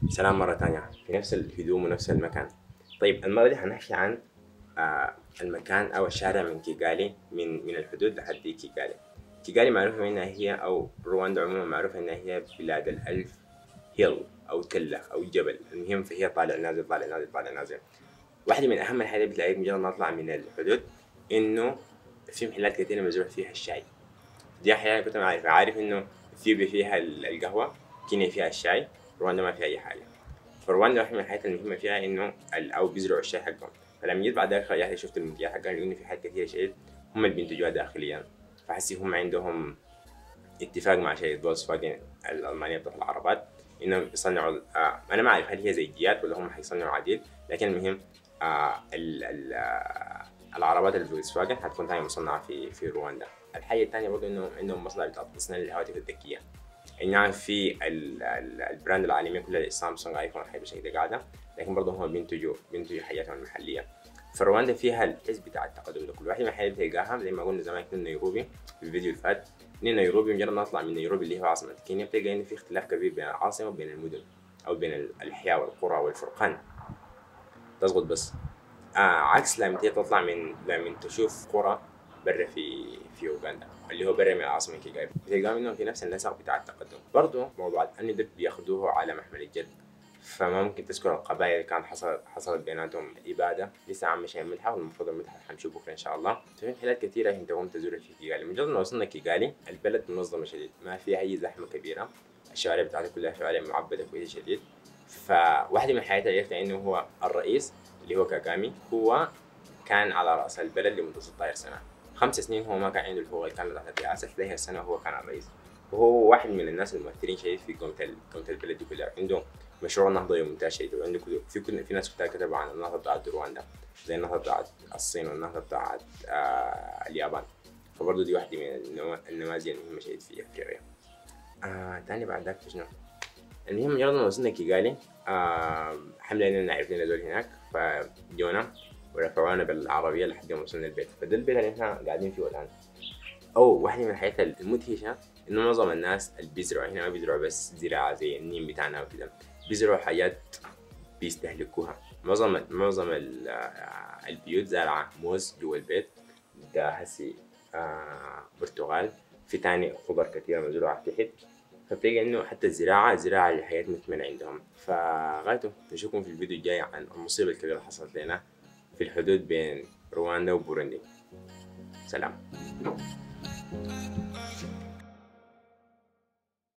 سلام مرة تانية في نفس الهدوم ونفس المكان طيب المرة دي حنحكي عن آه المكان أو الشارع من كيغالي من من الحدود لحد كيغالي كيغالي معروفة منها هي أو رواندا عموما معروفة إنها هي بلاد الألف هيل أو تلة أو جبل المهم فهي طالع نازل طالع نازل طالع نازل واحدة من أهم الحاجات بتلاقيك مجرد ما أطلع من الحدود إنه في محلات كثيرة مزروع فيها الشاي دي أحيانا كنت ما عارف عارف إنه اثيوبيا فيها القهوة كينيا فيها الشاي رواندا ما فيها أي حاجة فرواندا واحدة من الحاجات المهمة فيها إنه ال- أو بيزرعوا الشاي حقهم فلما جيت بعد ذلك رجعت شفت المنتجات حقهم لقوا إنه في حاجات كثيرة شديد هم اللي بينتجوها داخليا فحسي هم عندهم اتفاق مع شركة فولكس فاجن الألمانية بتاعت العربات إنهم يصنعوا آه أنا ما أعرف هل هي زيتيات ولا هم حيصنعوا عديد لكن المهم آه ال ال آه العربات الفولكس فاجن حتكون ثاني مصنعة في في رواندا الحاجة الثانية برضه إنه عندهم مصنع بتاع تصنيع الهواتف الذكية اي نعم في ال- ال- البراند العالميه كلها سامسونج ايفون حاجه بالشكل ده قاعده لكن برضه هم بينتجوا بينتجوا حاجاتهم المحليه فرواندا فيها الحس بتاع التقدم ده كل واحده من الحاجات اللي بتلقاها زي ما قلنا زمان كنا نيروبي في الفيديو اللي فات ان نيروبي مجرد ما نطلع من نيروبي اللي هو عاصمه كينيا بتلقى انه في اختلاف كبير بين العاصمه وبين المدن او بين ال- الاحياء والقرى والفرقان تزغط بس آه عكس لما تيجي تطلع من لما تشوف قرى برا في في اوغندا اللي هو برا من العاصمه كيغالي بتلقاهم انهم في نفس النسق بتاع التقدم برضه موضوع الامن ده بياخدوه على محمل الجد فما ممكن تذكر القبائل اللي كانت حصلت حصلت بيناتهم اباده لسه عم مش المتحف والمفروض المتحف حنشوفه بكره ان شاء الله ففي محلات كثيره عشان تقوم تزور في كيغالي مجرد ما وصلنا كيغالي البلد منظمه شديد ما فيها اي زحمه كبيره الشوارع بتاعتها كلها شوارع معبده كويس شديد فواحدة من الحاجات اللي عرفتها انه هو الرئيس اللي هو كاغامي هو كان على راس البلد لمده 16 سنه خمس سنين هو ما كان عنده الحقوق الكامله تحت الرئاسه 11 سنه هو كان الرئيس وهو واحد من الناس المؤثرين شديد في قومة ال- قومة البلد دي كلها عنده مشروع نهضة يوم ممتاز شديد وعنده كتب في كل في ناس كتار كتبوا عن النهضة بتاعت رواندا زي النهضة بتاعت الصين والنهضة بتاعت آه اليابان فبرضه دي واحدة من النما- النماذج المهمة شديد في افريقيا آه تاني بعد ذاك شنو؟ المهم مجرد ما وصلنا كيغالي آه حملة اننا عرفنا نزول هناك فجونا ورفعونا بالعربية لحد ما وصلنا البيت فده البيت اللي احنا قاعدين فيه الآن أو واحدة من الحاجات المدهشة إنه معظم الناس اللي بيزرعوا هنا ما بيزرعوا بس زراعة زي النيم بتاعنا وكده بيزرعوا حاجات بيستهلكوها معظم معظم ال- آه، البيوت زارعة موز جوا البيت ده هسي آه برتقال في تاني خضر كثيرة مزروعة تحت فبتلاقي انه حتى الزراعة زراعة للحياة مثمنة عندهم فغايته نشوفكم في الفيديو الجاي عن المصيبة الكبيرة اللي حصلت لنا في الحدود بين رواندا وبوروندي سلام